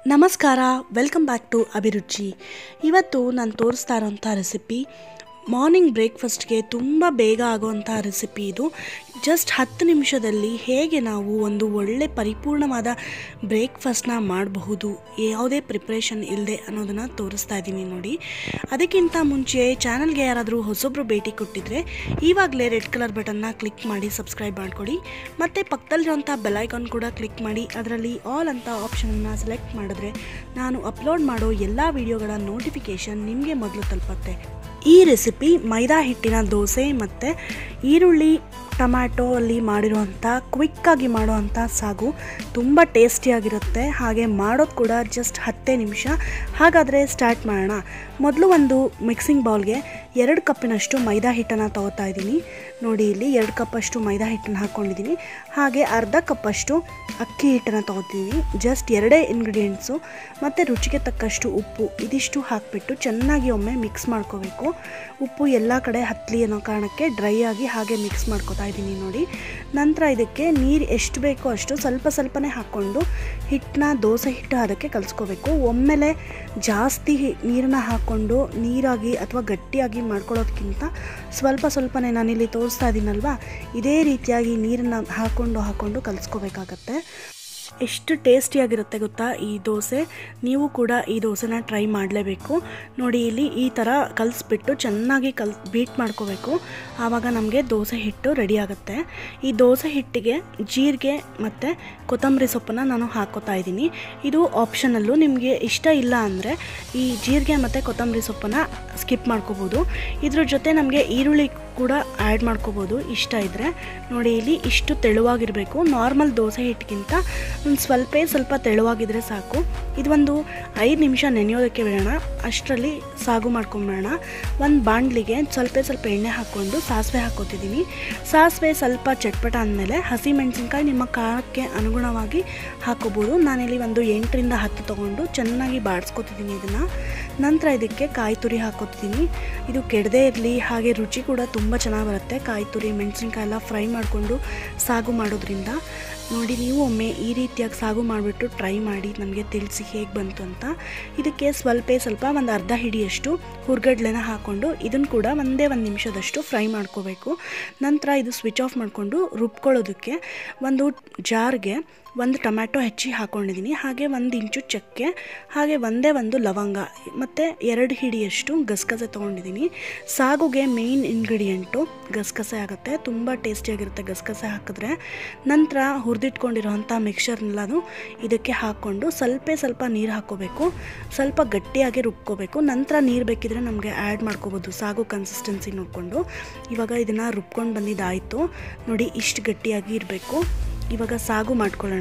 ನಮಸ್ಕಾರ welcome back to ಅಭಿರುಚಿ ಇವತ್ತು ನಾನು ತೋರಿಸ್ತಾ ಇರೋಂಥ ರೆಸಿಪಿ ಮಾರ್ನಿಂಗ್ ಬ್ರೇಕ್ಫಾಸ್ಟ್ಗೆ ತುಂಬ ಬೇಗ ಆಗೋವಂಥ ರೆಸಿಪಿ ಇದು ಜಸ್ಟ್ ಹತ್ತು ನಿಮಿಷದಲ್ಲಿ ಹೇಗೆ ನಾವು ಒಂದು ಒಳ್ಳೆ ಪರಿಪೂರ್ಣವಾದ ಬ್ರೇಕ್ಫಾಸ್ಟ್ನ ಮಾಡಬಹುದು ಯಾವುದೇ ಪ್ರಿಪ್ರೇಷನ್ ಇಲ್ಲದೆ ಅನ್ನೋದನ್ನು ತೋರಿಸ್ತಾ ಇದ್ದೀನಿ ನೋಡಿ ಅದಕ್ಕಿಂತ ಮುಂಚೆ ಚಾನಲ್ಗೆ ಯಾರಾದರೂ ಹೊಸೊಬ್ಬರು ಭೇಟಿ ಕೊಟ್ಟಿದ್ರೆ ಇವಾಗಲೇ ರೆಡ್ ಕಲರ್ ಬಟನ್ನ ಕ್ಲಿಕ್ ಮಾಡಿ ಸಬ್ಸ್ಕ್ರೈಬ್ ಮಾಡ್ಕೊಳ್ಳಿ ಮತ್ತು ಪಕ್ಕದಲ್ಲಿರುವಂಥ ಬೆಲೈಕಾನ್ ಕೂಡ ಕ್ಲಿಕ್ ಮಾಡಿ ಅದರಲ್ಲಿ ಆಲ್ ಅಂತ ಆಪ್ಷನನ್ನು ಸೆಲೆಕ್ಟ್ ಮಾಡಿದ್ರೆ ನಾನು ಅಪ್ಲೋಡ್ ಮಾಡೋ ಎಲ್ಲ ವಿಡಿಯೋಗಳ ನೋಟಿಫಿಕೇಷನ್ ನಿಮಗೆ ಮೊದಲು ತಲುಪತ್ತೆ ಈ ರೆಸಿಪಿ ಮೈದಾ ಹಿಟ್ಟಿನ ದೋಸೆ ಮತ್ತು ಈರುಳ್ಳಿ ಟೊಮ್ಯಾಟೊ ಅಲ್ಲಿ ಮಾಡಿರುವಂಥ ಕ್ವಿಕ್ಕಾಗಿ ಮಾಡುವಂಥ ಸಾಗು ತುಂಬ ಟೇಸ್ಟಿಯಾಗಿರುತ್ತೆ ಹಾಗೆ ಮಾಡೋದು ಕೂಡ ಜಸ್ಟ್ ಹತ್ತೇ ನಿಮಿಷ ಹಾಗಾದರೆ ಸ್ಟಾರ್ಟ್ ಮಾಡೋಣ ಮೊದಲು ಒಂದು ಮಿಕ್ಸಿಂಗ್ ಬೌಲ್ಗೆ ಎರಡು ಕಪ್ಪಿನಷ್ಟು ಮೈದಾ ಹಿಟ್ಟನ್ನು ತಗೋತಾ ಇದ್ದೀನಿ ನೋಡಿ ಇಲ್ಲಿ ಎರಡು ಕಪ್ಪಷ್ಟು ಮೈದಾ ಹಿಟ್ಟನ್ನು ಹಾಕ್ಕೊಂಡಿದ್ದೀನಿ ಹಾಗೆ ಅರ್ಧ ಕಪ್ಪಷ್ಟು ಅಕ್ಕಿ ಹಿಟ್ಟನ್ನು ತಗೋತಿದ್ದೀನಿ ಜಸ್ಟ್ ಎರಡೇ ಇಂಗ್ರೀಡಿಯೆಂಟ್ಸು ಮತ್ತು ರುಚಿಗೆ ತಕ್ಕಷ್ಟು ಉಪ್ಪು ಇದಿಷ್ಟು ಹಾಕಿಬಿಟ್ಟು ಚೆನ್ನಾಗಿ ಒಮ್ಮೆ ಮಿಕ್ಸ್ ಮಾಡ್ಕೋಬೇಕು ಉಪ್ಪು ಎಲ್ಲ ಕಡೆ ಹತ್ತಲಿ ಅನ್ನೋ ಕಾರಣಕ್ಕೆ ಡ್ರೈ ಆಗಿ ಹಾಗೆ ಮಿಕ್ಸ್ ಮಾಡ್ಕೋತಾ ಇದ್ದೀನಿ ನೋಡಿ ನಂತರ ಇದಕ್ಕೆ ನೀರು ಎಷ್ಟು ಬೇಕೋ ಅಷ್ಟು ಸ್ವಲ್ಪ ಸ್ವಲ್ಪನೇ ಹಾಕ್ಕೊಂಡು ಹಿಟ್ಟನ್ನ ದೋಸೆ ಹಿಟ್ಟು ಅದಕ್ಕೆ ಕಲಿಸ್ಕೋಬೇಕು ಒಮ್ಮೆಲೆ ಜಾಸ್ತಿ ನೀರನ್ನ ಹಾಕ್ಕೊಂಡು ನೀರಾಗಿ ಅಥವಾ ಗಟ್ಟಿಯಾಗಿ ಮಾಡ್ಕೊಳ್ಳೋದಕ್ಕಿಂತ ಸ್ವಲ್ಪ ಸ್ವಲ್ಪನೇ ನಾನಿಲ್ಲಿ ತೋರಿಸ್ತಾ ಇದ್ದೀನಲ್ವಾ ಇದೇ ರೀತಿಯಾಗಿ ನೀರನ್ನು ಹಾಕ್ಕೊಂಡು ಹಾಕ್ಕೊಂಡು ಕಲಿಸ್ಕೋಬೇಕಾಗತ್ತೆ ಎಷ್ಟು ಟೇಸ್ಟಿಯಾಗಿರುತ್ತೆ ಗೊತ್ತಾ ಈ ದೋಸೆ ನೀವು ಕೂಡ ಈ ದೋಸೆನ ಟ್ರೈ ಮಾಡಲೇಬೇಕು ನೋಡಿ ಇಲ್ಲಿ ಈ ಥರ ಕಲಿಸ್ಬಿಟ್ಟು ಚೆನ್ನಾಗಿ ಕಲ್ ಬೀಟ್ ಮಾಡ್ಕೋಬೇಕು ಆವಾಗ ನಮಗೆ ದೋಸೆ ಹಿಟ್ಟು ರೆಡಿ ಆಗುತ್ತೆ ಈ ದೋಸೆ ಹಿಟ್ಟಿಗೆ ಜೀರಿಗೆ ಮತ್ತು ಕೊತ್ತಂಬರಿ ಸೊಪ್ಪನ್ನು ನಾನು ಹಾಕೋತಾ ಇದ್ದೀನಿ ಇದು ಆಪ್ಷನಲ್ಲು ನಿಮಗೆ ಇಷ್ಟ ಇಲ್ಲ ಅಂದರೆ ಈ ಜೀರಿಗೆ ಮತ್ತು ಕೊತ್ತಂಬರಿ ಸೊಪ್ಪನ್ನು ಸ್ಕಿಪ್ ಮಾಡ್ಕೋಬೋದು ಇದ್ರ ಜೊತೆ ನಮಗೆ ಈರುಳ್ಳಿ ಕೂಡ ಆ್ಯಡ್ ಮಾಡ್ಕೋಬೋದು ಇಷ್ಟ ಇದ್ದರೆ ನೋಡಿ ಇಲ್ಲಿ ಇಷ್ಟು ತೆಳುವಾಗಿರಬೇಕು ನಾರ್ಮಲ್ ದೋಸೆ ಹಿಟ್ಟಿಗಿಂತ ಒಂದು ಸ್ವಲ್ಪ ಸ್ವಲ್ಪ ತೆಳುವಾಗಿದ್ದರೆ ಸಾಕು ಇದು ಒಂದು ಐದು ನಿಮಿಷ ನೆನೆಯೋದಕ್ಕೆ ಬಿಡೋಣ ಅಷ್ಟರಲ್ಲಿ ಸಾಗು ಮಾಡ್ಕೊಂಬಿಡೋಣ ಒಂದು ಬಾಣಲಿಗೆ ಸ್ವಲ್ಪ ಸ್ವಲ್ಪ ಎಣ್ಣೆ ಹಾಕ್ಕೊಂಡು ಸಾಸಿವೆ ಹಾಕ್ಕೋತಿದ್ದೀನಿ ಸಾಸಿವೆ ಸ್ವಲ್ಪ ಚಟ್ಪಟ ಅಂದಮೇಲೆ ಹಸಿ ಮೆಣಸಿನ್ಕಾಯಿ ನಿಮ್ಮ ಖಾರಕ್ಕೆ ಅನುಗುಣವಾಗಿ ಹಾಕೋಬೋದು ನಾನಿಲ್ಲಿ ಒಂದು ಎಂಟರಿಂದ ಹತ್ತು ತೊಗೊಂಡು ಚೆನ್ನಾಗಿ ಬಾಡಿಸ್ಕೊತಿದ್ದೀನಿ ಇದನ್ನು ನಂತರ ಇದಕ್ಕೆ ಕಾಯಿ ತುರಿ ಹಾಕೋತಿದ್ದೀನಿ ಇದು ಕೆಡದೇ ಇರಲಿ ಹಾಗೆ ರುಚಿ ಕೂಡ ತುಂಬ ಚೆನ್ನಾಗಿ ಬರುತ್ತೆ ಕಾಯಿ ತುರಿ ಮೆಣಸಿನ್ಕಾಯಿ ಎಲ್ಲ ಫ್ರೈ ಮಾಡಿಕೊಂಡು ಸಾಗು ಮಾಡೋದ್ರಿಂದ ನೋಡಿ ನೀವು ಒಮ್ಮೆ ಈ ರೀತಿಯಾಗಿ ಸಾಗು ಮಾಡಿಬಿಟ್ಟು ಟ್ರೈ ಮಾಡಿ ನಮಗೆ ತಿಳಿಸಿ ಹೇಗೆ ಬಂತು ಅಂತ ಇದಕ್ಕೆ ಸ್ವಲ್ಪ ಸ್ವಲ್ಪ ಒಂದು ಅರ್ಧ ಹಿಡಿಯಷ್ಟು ಹುರ್ಗಡ್ಲೆನ ಹಾಕ್ಕೊಂಡು ಇದನ್ನು ಕೂಡ ಒಂದೇ ಒಂದು ನಿಮಿಷದಷ್ಟು ಫ್ರೈ ಮಾಡ್ಕೋಬೇಕು ನಂತರ ಇದು ಸ್ವಿಚ್ ಆಫ್ ಮಾಡಿಕೊಂಡು ರುಬ್ಕೊಳ್ಳೋದಕ್ಕೆ ಒಂದು ಜಾರ್ಗೆ ಒಂದು ಟೊಮ್ಯಾಟೊ ಹೆಚ್ಚಿ ಹಾಕ್ಕೊಂಡಿದ್ದೀನಿ ಹಾಗೆ ಒಂದು ಇಂಚು ಚಕ್ಕೆ ಹಾಗೆ ಒಂದೇ ಒಂದು ಲವಂಗ ಮತ್ತು ಎರಡು ಹಿಡಿಯಷ್ಟು ಗಸಗಸೆ ತೊಗೊಂಡಿದ್ದೀನಿ ಸಾಗುಗೆ ಮೇಯ್ನ್ ಇಂಗ್ರೀಡಿಯೆಂಟು ಗಸಗಸೆ ಆಗುತ್ತೆ ತುಂಬ ಟೇಸ್ಟಿಯಾಗಿರುತ್ತೆ ಗಸಗಸೆ ಹಾಕಿದ್ರೆ ನಂತರ ಹುರಿದಿಟ್ಕೊಂಡಿರೋಂಥ ಮಿಕ್ಸರ್ನೆಲ್ಲನೂ ಇದಕ್ಕೆ ಹಾಕ್ಕೊಂಡು ಸ್ವಲ್ಪ ಸ್ವಲ್ಪ ನೀರು ಹಾಕ್ಕೋಬೇಕು ಸ್ವಲ್ಪ ಗಟ್ಟಿಯಾಗಿ ರುಬ್ಕೋಬೇಕು ನಂತರ ನೀರು ಬೇಕಿದ್ರೆ ನಮಗೆ ಆ್ಯಡ್ ಮಾಡ್ಕೋಬೋದು ಸಾಗು ಕನ್ಸಿಸ್ಟೆನ್ಸಿ ನೋಡಿಕೊಂಡು ಇವಾಗ ಇದನ್ನು ರುಬ್ಕೊಂಡು ಬಂದಿದ್ದಾಯಿತು ನೋಡಿ ಇಷ್ಟು ಗಟ್ಟಿಯಾಗಿ ಇರಬೇಕು ಇವಾಗ ಸಾಗು ಮಾಡ್ಕೊಳ್ಳೋಣ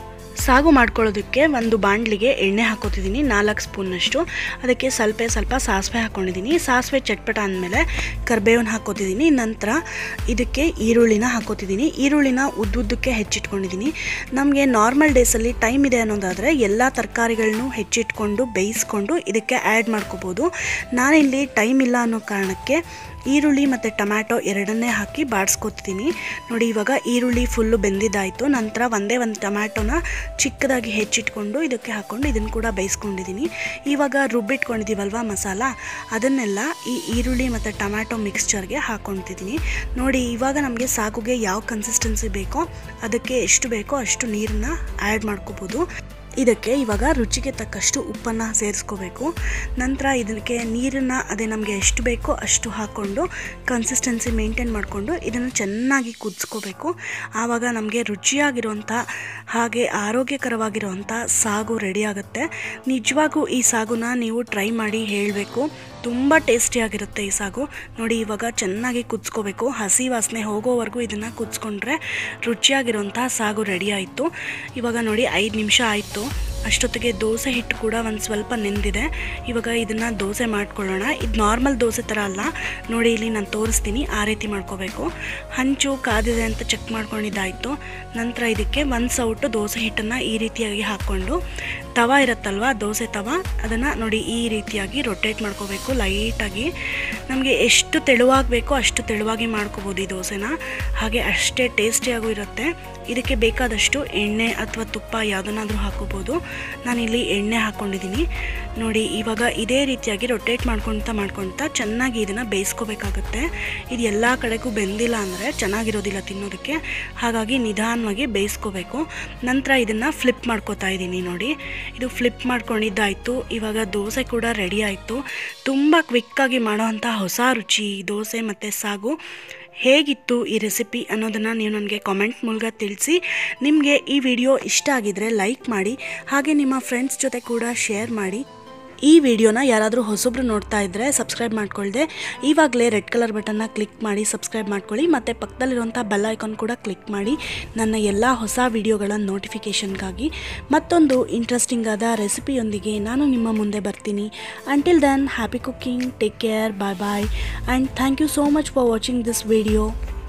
ಸಾಗು ಮಾಡ್ಕೊಳ್ಳೋದಕ್ಕೆ ಒಂದು ಬಾಣಲಿಗೆ ಎಣ್ಣೆ ಹಾಕೋತಿದ್ದೀನಿ ನಾಲ್ಕು ಸ್ಪೂನ್ನಷ್ಟು ಅದಕ್ಕೆ ಸ್ವಲ್ಪ ಸ್ವಲ್ಪ ಸಾಸಿವೆ ಹಾಕ್ಕೊಂಡಿದ್ದೀನಿ ಸಾಸಿವೆ ಚಟ್ಪಟ ಅಂದಮೇಲೆ ಕರ್ಬೇವನ್ನ ಹಾಕೋತಿದ್ದೀನಿ ನಂತರ ಇದಕ್ಕೆ ಈರುಳ್ಳಿನ ಹಾಕೋತಿದ್ದೀನಿ ಈರುಳ್ಳಿನ ಉದ್ದುದ್ದಕ್ಕೆ ಹೆಚ್ಚಿಟ್ಕೊಂಡಿದ್ದೀನಿ ನಮಗೆ ನಾರ್ಮಲ್ ಡೇಸಲ್ಲಿ ಟೈಮ್ ಇದೆ ಅನ್ನೋದಾದರೆ ಎಲ್ಲ ತರಕಾರಿಗಳನ್ನೂ ಹೆಚ್ಚಿಟ್ಕೊಂಡು ಬೇಯಿಸ್ಕೊಂಡು ಇದಕ್ಕೆ ಆ್ಯಡ್ ಮಾಡ್ಕೋಬೋದು ನಾನಿಲ್ಲಿ ಟೈಮ್ ಇಲ್ಲ ಅನ್ನೋ ಕಾರಣಕ್ಕೆ ಈರುಳ್ಳಿ ಮತ್ತು ಟೊಮ್ಯಾಟೊ ಎರಡನ್ನೇ ಹಾಕಿ ಬಾಡಿಸ್ಕೊತಿದ್ದೀನಿ ನೋಡಿ ಇವಾಗ ಈರುಳ್ಳಿ ಫುಲ್ಲು ಬೆಂದಿದ್ದಾಯಿತು ನಂತರ ಒಂದೇ ಒಂದು ಟೊಮ್ಯಾಟೊನ ಚಿಕ್ಕದಾಗಿ ಹೆಚ್ಚಿಟ್ಕೊಂಡು ಇದಕ್ಕೆ ಹಾಕ್ಕೊಂಡು ಇದನ್ನು ಕೂಡ ಬೇಯಿಸ್ಕೊಂಡಿದ್ದೀನಿ ಇವಾಗ ರುಬ್ಬಿಟ್ಕೊಂಡಿದ್ದೀವಲ್ವ ಮಸಾಲ ಅದನ್ನೆಲ್ಲ ಈ ಈರುಳ್ಳಿ ಮತ್ತು ಟೊಮ್ಯಾಟೊ ಮಿಕ್ಸ್ಚರ್ಗೆ ಹಾಕ್ಕೊತಿದ್ದೀನಿ ನೋಡಿ ಇವಾಗ ನಮಗೆ ಸಾಗುಗೆ ಯಾವ ಕನ್ಸಿಸ್ಟೆನ್ಸಿ ಬೇಕೋ ಅದಕ್ಕೆ ಎಷ್ಟು ಬೇಕೋ ಅಷ್ಟು ನೀರನ್ನ ಆ್ಯಡ್ ಮಾಡ್ಕೋಬೋದು ಇದಕ್ಕೆ ಇವಾಗ ರುಚಿಗೆ ತಕ್ಕಷ್ಟು ಉಪ್ಪನ್ನು ಸೇರಿಸ್ಕೋಬೇಕು ನಂತರ ಇದಕ್ಕೆ ನೀರನ್ನು ಅದೇ ನಮಗೆ ಎಷ್ಟು ಬೇಕೋ ಅಷ್ಟು ಹಾಕ್ಕೊಂಡು ಕನ್ಸಿಸ್ಟೆನ್ಸಿ ಮೇಂಟೈನ್ ಮಾಡಿಕೊಂಡು ಇದನ್ನು ಚೆನ್ನಾಗಿ ಕುದಿಸ್ಕೋಬೇಕು ಆವಾಗ ನಮಗೆ ರುಚಿಯಾಗಿರುವಂಥ ಹಾಗೆ ಆರೋಗ್ಯಕರವಾಗಿರುವಂಥ ಸಾಗು ರೆಡಿ ಆಗುತ್ತೆ ನಿಜವಾಗೂ ಈ ಸಾಗುನ ನೀವು ಟ್ರೈ ಮಾಡಿ ಹೇಳಬೇಕು ತುಂಬ ಟೇಸ್ಟಿಯಾಗಿರುತ್ತೆ ಈ ಸಾಗು ನೋಡಿ ಇವಾಗ ಚೆನ್ನಾಗಿ ಕುದಿಸ್ಕೋಬೇಕು ಹಸಿ ವಾಸನೆ ಹೋಗೋವರೆಗೂ ಇದನ್ನು ಕುದಿಸ್ಕೊಂಡ್ರೆ ರುಚಿಯಾಗಿರುವಂಥ ಸಾಗು ರೆಡಿ ಆಯಿತು ಇವಾಗ ನೋಡಿ ಐದು ನಿಮಿಷ ಆಯಿತು ಅಷ್ಟೊತ್ತಿಗೆ ದೋಸೆ ಹಿಟ್ಟು ಕೂಡ ಒಂದು ಸ್ವಲ್ಪ ನೆಂದಿದೆ ಇವಾಗ ಇದನ್ನು ದೋಸೆ ಮಾಡ್ಕೊಳ್ಳೋಣ ಇದು ನಾರ್ಮಲ್ ದೋಸೆ ಥರ ಅಲ್ಲ ನೋಡಿ ಇಲ್ಲಿ ನಾನು ತೋರಿಸ್ತೀನಿ ಆ ರೀತಿ ಮಾಡ್ಕೋಬೇಕು ಹಂಚು ಕಾದಿದೆ ಅಂತ ಚೆಕ್ ಮಾಡ್ಕೊಂಡಿದ್ದಾಯಿತು ನಂತರ ಇದಕ್ಕೆ ಒಂದು ಸೌಟು ದೋಸೆ ಹಿಟ್ಟನ್ನು ಈ ರೀತಿಯಾಗಿ ಹಾಕ್ಕೊಂಡು ತವ ಇರುತ್ತಲ್ವ ದೋಸೆ ತವ ಅದನ್ನು ನೋಡಿ ಈ ರೀತಿಯಾಗಿ ರೊಟೇಟ್ ಮಾಡ್ಕೋಬೇಕು ಲೈಟಾಗಿ ನಮಗೆ ಎಷ್ಟು ತೆಳುವಾಗಬೇಕೋ ಅಷ್ಟು ತೆಳುವಾಗಿ ಮಾಡ್ಕೋಬೋದು ಈ ದೋಸೆನ ಹಾಗೆ ಅಷ್ಟೇ ಟೇಸ್ಟಿಯಾಗೂ ಇರುತ್ತೆ ಇದಕ್ಕೆ ಬೇಕಾದಷ್ಟು ಎಣ್ಣೆ ಅಥವಾ ತುಪ್ಪ ಯಾವುದನ್ನಾದರೂ ಹಾಕೋಬೋದು ನಾನಿಲ್ಲಿ ಎಣ್ಣೆ ಹಾಕ್ಕೊಂಡಿದ್ದೀನಿ ನೋಡಿ ಇವಾಗ ಇದೇ ರೀತಿಯಾಗಿ ರೊಟೇಟ್ ಮಾಡ್ಕೊಳ್ತಾ ಮಾಡ್ಕೊಳ್ತಾ ಚೆನ್ನಾಗಿ ಇದನ್ನು ಬೇಯಿಸ್ಕೋಬೇಕಾಗುತ್ತೆ ಇದು ಎಲ್ಲ ಕಡೆಗೂ ಬೆಂದಿಲ್ಲ ಅಂದರೆ ಚೆನ್ನಾಗಿರೋದಿಲ್ಲ ತಿನ್ನೋದಕ್ಕೆ ಹಾಗಾಗಿ ನಿಧಾನವಾಗಿ ಬೇಯಿಸ್ಕೋಬೇಕು ನಂತರ ಇದನ್ನು ಫ್ಲಿಪ್ ಮಾಡ್ಕೋತಾ ಇದ್ದೀನಿ ನೋಡಿ ಇದು ಫ್ಲಿಪ್ ಮಾಡ್ಕೊಂಡಿದ್ದಾಯಿತು ಇವಾಗ ದೋಸೆ ಕೂಡ ರೆಡಿ ಆಯಿತು ತುಂಬ ಕ್ವಿಕ್ಕಾಗಿ ಮಾಡೋವಂಥ ಹೊಸ ರುಚಿ ದೋಸೆ ಮತ್ತು ಸಾಗು ಹೇಗಿತ್ತು ಈ ರೆಸಿಪಿ ಅನ್ನೋದನ್ನು ನೀವು ನನಗೆ ಕಾಮೆಂಟ್ ಮೂಲಕ ತಿಳಿಸಿ ನಿಮಗೆ ಈ ವಿಡಿಯೋ ಇಷ್ಟ ಆಗಿದರೆ ಲೈಕ್ ಮಾಡಿ ಹಾಗೆ ನಿಮ್ಮ ಫ್ರೆಂಡ್ಸ್ ಜೊತೆ ಕೂಡ ಶೇರ್ ಮಾಡಿ ಈ ವಿಡಿಯೋನ ಯಾರಾದರೂ ಹೊಸಬ್ರು ನೋಡ್ತಾ ಇದ್ದರೆ ಸಬ್ಸ್ಕ್ರೈಬ್ ಮಾಡ್ಕೊಳ್ದೆ ಇವಾಗಲೇ ರೆಡ್ ಕಲರ್ ಬಟನ್ನ ಕ್ಲಿಕ್ ಮಾಡಿ ಸಬ್ಸ್ಕ್ರೈಬ್ ಮಾಡ್ಕೊಳ್ಳಿ ಮತ್ತು ಪಕ್ಕದಲ್ಲಿರುವಂಥ ಬೆಲ್ ಐಕಾನ್ ಕೂಡ ಕ್ಲಿಕ್ ಮಾಡಿ ನನ್ನ ಎಲ್ಲ ಹೊಸ ವಿಡಿಯೋಗಳ ನೋಟಿಫಿಕೇಷನ್ಗಾಗಿ ಮತ್ತೊಂದು ಇಂಟ್ರೆಸ್ಟಿಂಗ್ ಆದ ರೆಸಿಪಿಯೊಂದಿಗೆ ನಾನು ನಿಮ್ಮ ಮುಂದೆ ಬರ್ತೀನಿ until then happy cooking take care bye bye and thank you so much for watching this video